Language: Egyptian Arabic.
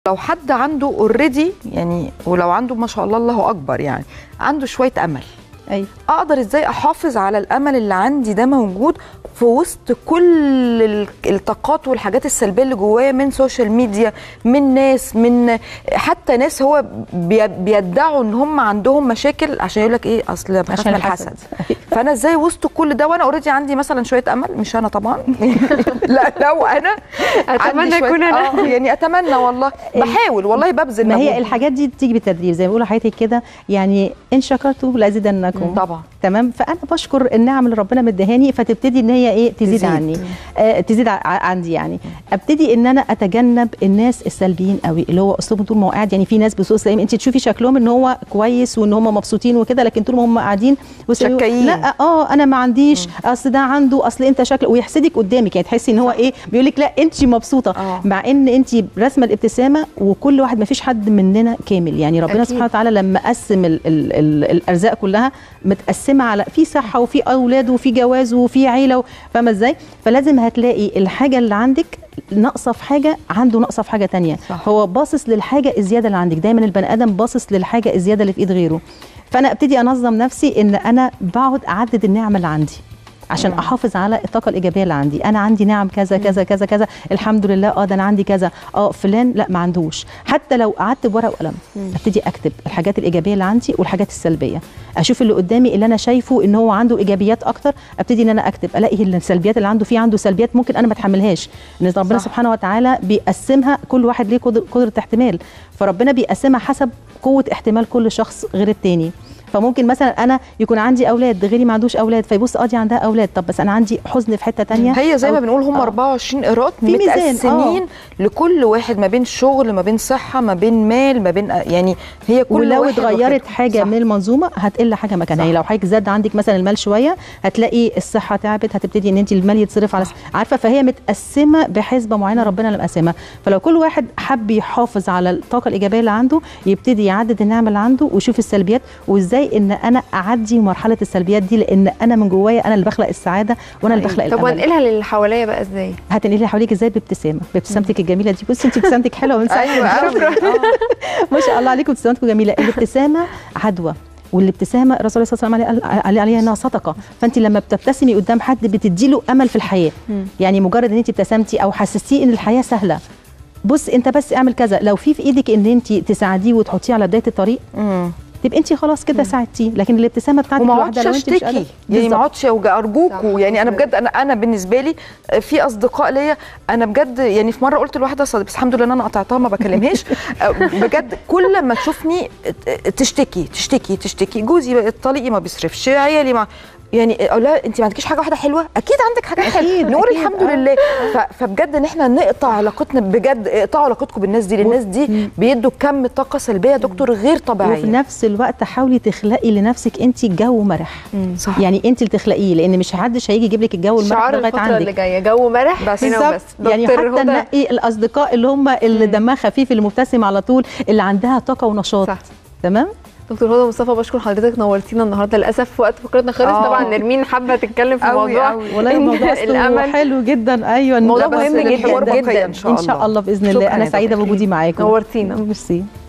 لو حد عنده اوريدي يعني ولو عنده ما شاء الله الله اكبر يعني عنده شويه امل ايوه اقدر ازاي احافظ على الامل اللي عندي ده موجود في وسط كل ال- الطاقات والحاجات السلبيه اللي جوايا من سوشيال ميديا من ناس من حتى ناس هو بي- بيدعوا ان هم عندهم مشاكل عشان يقول لك ايه اصل بخاف عشان من الحسد. الحسد فانا ازاي وسط كل ده وانا اوريدي عندي مثلا شويه امل مش انا طبعا لا لو انا أتمنى عندي شوية- أكون أنا. آه يعني اتمنى والله بحاول والله ببذل ما هي مجهود. الحاجات دي بتيجي بالتدريب زي ما بيقولوا حياتك كده يعني ان شكرتوا لازيدنكم طبعا تمام فانا بشكر النعم اللي ربنا مديهاني فتبتدي ان هي ايه تزيد, تزيد. عني آه تزيد ع- عندي يعني ابتدي ان انا اتجنب الناس السلبيين قوي اللي هو اسلوبهم طول ما هو قاعد يعني في ناس بسوء سلام انت تشوفي شكلهم ان هو كويس وان هم مبسوطين وكده لكن طول ما هم قاعدين بصي يقول- شكايين. لا اه انا ما عنديش اصل ده عنده اصل انت شكل ويحسدك قدامك يعني تحسي ان هو ايه بيقول لك لا انت مبسوطه آه. مع ان انت رسمه الابتسامه وكل واحد ما فيش حد مننا كامل يعني ربنا أكيد. سبحانه وتعالى لما قسم ال ال ال الارزاق كلها متقسمه على في صحه وفي اولاد وفي جواز وفي عيله و- فاهمه ازاي فلازم هتلاقي الحاجه اللي عندك ناقصه في حاجه عنده ناقصه في حاجه تانية صح. هو باصص للحاجه الزياده اللي عندك دايما البني ادم باصص للحاجه الزياده اللي في ايد غيره فانا ابتدي انظم نفسي ان انا بقعد اعدد النعم اللي عندي عشان مم. احافظ على الطاقه الايجابيه اللي عندي انا عندي نعم كذا كذا كذا كذا الحمد لله اه ده انا عندي كذا اه فلان لا ما عندوش حتى لو قعدت بورقه وقلم ابتدي اكتب الحاجات الايجابيه اللي عندي والحاجات السلبيه اشوف اللي قدامي اللي انا شايفه ان هو عنده ايجابيات اكتر ابتدي ان انا اكتب الاقي السلبيات اللي عنده في عنده سلبيات ممكن انا ما اتحملهاش ان ربنا صح. سبحانه وتعالى بيقسمها كل واحد ليه قدر- قدره احتمال فربنا بيقسمها حسب قوه احتمال كل شخص غير التاني فممكن مثلا انا يكون عندي اولاد غيري ما عندوش اولاد فيبص اه دي عندها اولاد طب بس انا عندي حزن في حته تانية هي زي ما أو- بنقول هم آه. 24 قيراط في ميزان، متقسمين لكل واحد ما بين شغل ما بين صحه ما بين مال ما بين يعني هي كل ولو واحد اتغيرت وحده. حاجه صح. من المنظومه هتقل حاجه مكانها صح. يعني لو حضرتك زاد عندك مثلا المال شويه هتلاقي الصحه تعبت هتبتدي ان انت المال يتصرف على عارفه فهي متقسمه بحسبه معينه ربنا اللي مقسمها فلو كل واحد حب يحافظ على الطاقه الايجابيه اللي عنده يبتدي يعدد النعم اللي عنده ويشوف السلبيات وازاي ان انا اعدي مرحله السلبيات دي لان انا من جوايا انا اللي بخلق السعاده وانا اللي بخلق طب الامل وانقلها للي حواليا بقى ازاي؟ هتنقلي اللي حواليك ازاي بابتسامه بابتسامتك الجميله دي بصي انت ابتسامتك حلوه من ساعه ايوه شكرا قوي ما شاء الله عليكم ابتسامتكم جميله الابتسامه عدوى والابتسامه الرسول صلى الله عليه وسلم قال قال عليها انها صدقه فانت لما بتبتسمي قدام حد بتدي له امل في الحياه مم. يعني مجرد ان انت ابتسمتي او حسستيه ان الحياه سهله بص انت بس اعمل كذا لو في في ايدك ان انت تساعديه وتحطيه على بدايه الطريق مم. تبقى انت خلاص كده ساعدتيه لكن الابتسامه بتاعتك وما لوحدها اقعدش لو انت مش اشتكي قادرة- يعني ما بالظبط. اقعدش اوجع ارجوكوا صح. يعني انا بجد انا انا بالنسبه لي في اصدقاء ليا انا بجد يعني في مره قلت لواحده صديق بس الحمد لله ان انا قطعتها ما بكلمهاش بجد كل ما تشوفني تشتكي تشتكي تشتكي جوزي طليقي ما بيصرفش عيالي ما يعني اقول لها انت ما عندكيش حاجه واحده حلوه اكيد عندك حاجات حلوه أكيد، نقول أكيد، الحمد آه. لله ف- فبجد ان احنا نقطع علاقتنا بجد اقطعوا علاقتكم بالناس دي لان الناس دي بيدوا كم طاقه سلبيه يا دكتور غير وفي طبيعيه نفس الوقت حاولي تخلقي لنفسك انت جو مرح صح يعني انت اللي تخلقيه لان مش حدش هيجي يجيب لك الجو المرح شعار لغايه الفترة عندك اللي جاية جو مرح بس. هنا بالظبط وبس يعني دكتور حتى هدى، نقي الاصدقاء اللي هم اللي دمها خفيف اللي مبتسم على طول اللي عندها طاقه ونشاط صح. تمام دكتور هدى مصطفى بشكر حضرتك نورتينا النهارده للاسف وقت فقرتنا خلص آه. طبعا نرمين حابه تتكلم في أوي الموضوع أوي. والله إن الموضوع أصله الامل حلو جدا ايوه موضوع لا، بس مهم الحوار جدا الحوار جدا بقية إن شاء ان شاء الله. الله باذن شكراً الله يا انا سعيده دكتور. بوجودي معاكم نورتينا. ميرسي